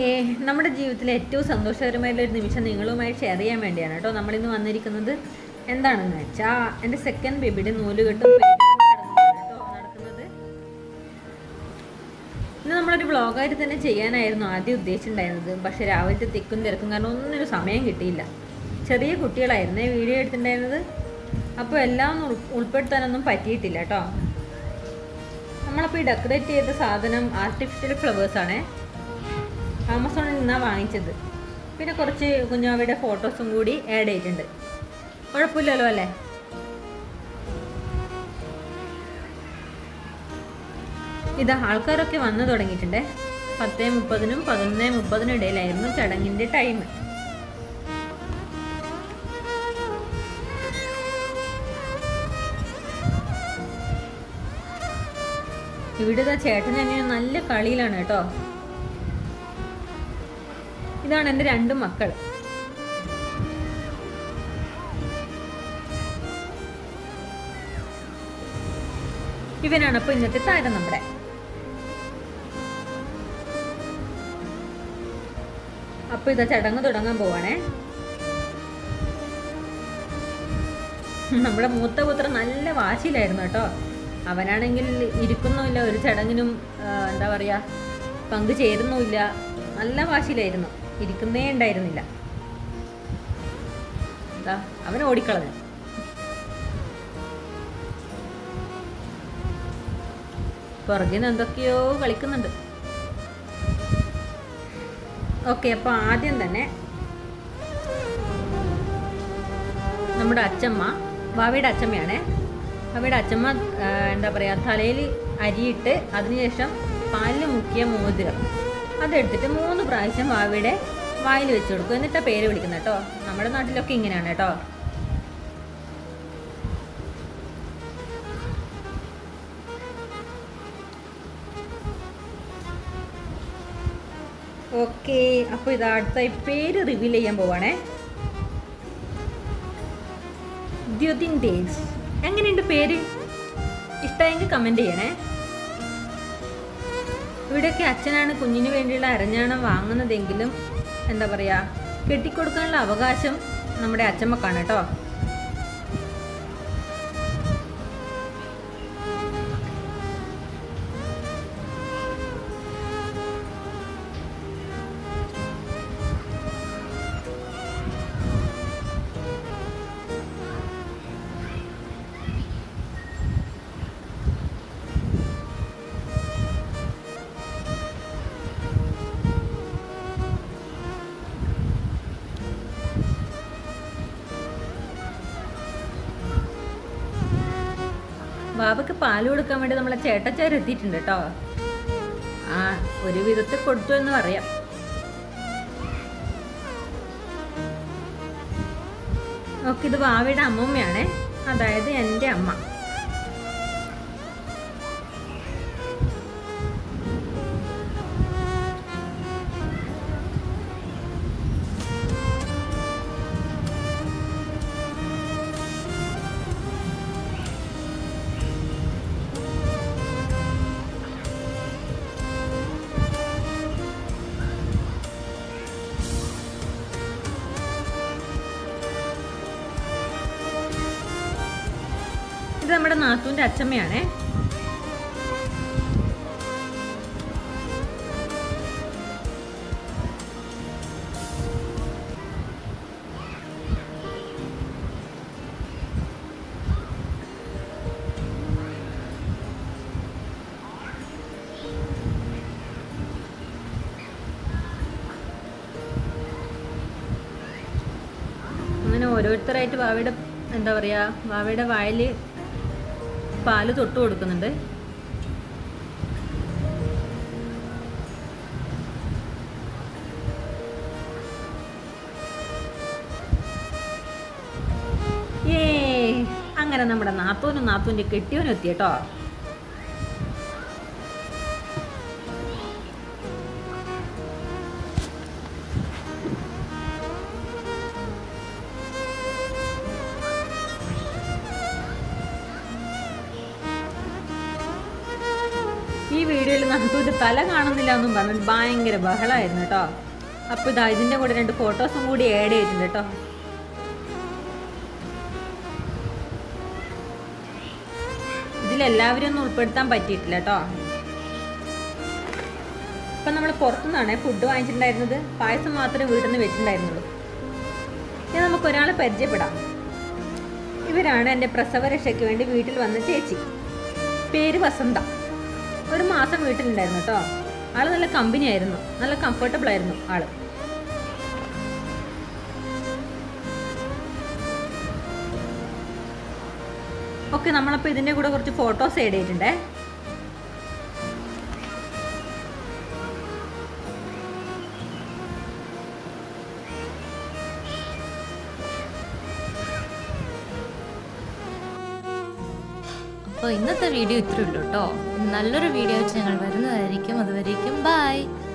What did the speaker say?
okay നമ്മുടെ ജീവിതത്തിലെ ഏറ്റവും സന്തോഷകരമായിട്ടുള്ള ഒരു നിമിഷം നിങ്ങളുമായി ഷെയർ ചെയ്യാൻ വേണ്ടിയാണ് കേട്ടോ നമ്മളിന്ന് വന്നിരിക്കുന്നത് എന്താണെന്ന് വെച്ചാൽ എൻ്റെ സെക്കൻഡ് ബേബിയുടെ നൂലുകെട്ടും പേരിടലും ചടങ്ങുമാണ് കേട്ടോ നടക്കുന്നത് ഇന്ന് നമ്മളൊരു വ്ളോഗായിട്ട് തന്നെ ചെയ്യാനായിരുന്നു ആദ്യം ഉദ്ദേശിച്ചിട്ടുണ്ടായിരുന്നത് പക്ഷേ രാവിലത്തെ തിക്കും തിരക്കും കാരണം ഒന്നിനും സമയം കിട്ടിയില്ല ചെറിയ കുട്ടികളായിരുന്നേ വീഡിയോ എടുത്തിട്ടുണ്ടായിരുന്നത് അപ്പോൾ എല്ലാം ഒന്നും ഉൾ- ഉൾപ്പെടുത്താനൊന്നും പറ്റിയിട്ടില്ല കേട്ടോ നമ്മളപ്പോൾ ഈ ഡെക്കറേറ്റ് ചെയ്ത സാധനം ആർട്ടിഫിഷ്യൽ ഫ്ലവേഴ്സാണേ ആമസോണിൽ നിന്നാണ് വാങ്ങിച്ചത് പിന്നെ കുറച്ച് കുഞ്ഞാവയുടെ ഫോട്ടോസും കൂടി ആഡ് ചെയ്തിട്ടുണ്ട് കുഴപ്പമില്ലല്ലോ അല്ലേ ഇതാ ആൾക്കാരൊക്കെ വന്നു തുടങ്ങിയിട്ടുണ്ടേ പത്തേ മുപ്പതിനും പതിനൊന്നേ മുപ്പതിനും ഇടയിലായിരുന്നു ചടങ്ങിൻ്റെ ടൈം ഇവിടെ ഇതാ ചേട്ടൻ തന്നെ നല്ല കളിയിലാണ് കേട്ടോ ഇതാണ് എൻ്റെ രണ്ട് മക്കൾ ഇവനാണ് അപ്പൊ ഇന്നത്തെ താരം നമ്മുടെ അപ്പൊ ഇതാ ചടങ്ങ് തുടങ്ങാൻ പോവാണേ നമ്മുടെ മൂത്ത പുത്രൻ നല്ല വാശിയിലായിരുന്നു കേട്ടോ അവനാണെങ്കിൽ ഇരിക്കുന്നുമില്ല ഒരു ചടങ്ങിനും ആ, എന്താ പറയാ പങ്കു ചേരുന്നുമില്ല നല്ല വാശിയിലായിരുന്നു ഇരിക്കുന്നേ ഉണ്ടായിരുന്നില്ല എന്താ അവൻ ഓടിക്കളഞ്ഞു പുറകിൽ നിന്ന് എന്തൊക്കെയോ കളിക്കുന്നുണ്ട് ഓക്കെ അപ്പോൾ ആദ്യം തന്നെ നമ്മുടെ അച്ചമ്മ ഭാവിയുടെ അച്ചമ്മയാണേ ഭാവിയുടെ അച്ചമ്മ ആ, എന്താ പറയുക തലയിൽ അരിയിട്ട് അതിനുശേഷം പാലിൽ മുക്കിയ മോതിരം അതെടുത്തിട്ട് മൂന്ന് പ്രാവശ്യം ഭാവിയുടെ വായിൽ വെച്ച് കൊടുക്കും എന്നിട്ടാ പേര് വിളിക്കുന്നത് കേട്ടോ നമ്മുടെ നാട്ടിലൊക്കെ ഇങ്ങനെയാണ് കേട്ടോ ഓക്കെ അപ്പോൾ ഇത് അടുത്തായി പേര് റിവീൽ ചെയ്യാൻ പോവാണേ ദ്യുതിൻ തേജ് എങ്ങനെയുണ്ട് പേര് ഇഷ്ടമെങ്കിൽ കമൻറ്റ് ചെയ്യണേ ഇവിടെയൊക്കെ അച്ഛനാണ് കുഞ്ഞിന് വേണ്ടിയുള്ള അരഞ്ഞാണം വാങ്ങുന്നതെങ്കിലും എന്താ പറയുക കെട്ടിക്കൊടുക്കാനുള്ള അവകാശം നമ്മുടെ അച്ഛമ്മക്കാണ് കേട്ടോ ബാബക്ക് പാല് കൊടുക്കാൻ വേണ്ടി നമ്മളെ ചേട്ടച്ചാർ എത്തിയിട്ടുണ്ട് കേട്ടോ ആ ഒരു വിധത്തിൽ കൊടുത്തു എന്ന് പറയാം ഓക്കെ ഇത് വാവയുടെ അമ്മൂമ്മയാണേ അതായത് എൻ്റെ അമ്മ ഇത് നമ്മുടെ നാത്തൂൻ്റെ അച്ചമ്മയാണേ അങ്ങനെ ഓരോരുത്തരായിട്ട് വാവയുടെ എന്താ പറയുക വാവയുടെ വായിൽ പാല് തൊട്ട് കൊടുക്കുന്നുണ്ട് ഏ അങ്ങനെ നമ്മുടെ നാത്തൂനും നാത്തൂൻ്റെ കെട്ടിയവനും എത്തി കേട്ടോ ഈ വീഡിയോയിൽ നന്ദൂൻ്റെ തല കാണുന്നില്ല എന്നും പറഞ്ഞിട്ട് ഭയങ്കര ബഹളമായിരുന്നു കേട്ടോ അപ്പോൾ ഇതാ ഇതിൻ്റെ കൂടെ രണ്ട് ഫോട്ടോസും കൂടി ആഡ് ചെയ്തിട്ടുണ്ട് കേട്ടോ ഇതിലെല്ലാവരും ഒന്നും ഉൾപ്പെടുത്താൻ പറ്റിയിട്ടില്ല കേട്ടോ ഇപ്പം നമ്മൾ പുറത്തുനിന്നാണ് ഫുഡ് വാങ്ങിച്ചിട്ടുണ്ടായിരുന്നത് പായസം മാത്രമേ വീട്ടിൽ നിന്ന് വെച്ചിട്ടുണ്ടായിരുന്നുള്ളൂ ഇനി നമുക്ക് ഒരാളെ പരിചയപ്പെടാം ഇവരാണ് എൻ്റെ പ്രസവരക്ഷയ്ക്ക് വേണ്ടി വീട്ടിൽ വന്ന ചേച്ചി പേര് വസന്ത ഒരു മാസം വീട്ടിലുണ്ടായിരുന്നു കേട്ടോ ആള് നല്ല കമ്പനി ആയിരുന്നു നല്ല കംഫർട്ടബിൾ ആയിരുന്നു ആള് ഓക്കെ നമ്മളപ്പോൾ ഇതിൻ്റെ കൂടെ കുറച്ച് ഫോട്ടോസ് ആഡ് ചെയ്തിട്ടുണ്ടേ അപ്പോൾ ഇന്നത്തെ വീഡിയോ ഇത്രേ ഉള്ളൂ കേട്ടോ നല്ലൊരു വീഡിയോ വെച്ച് ഞങ്ങൾ വരുന്നതായിരിക്കും അതുവരേക്കും ബൈ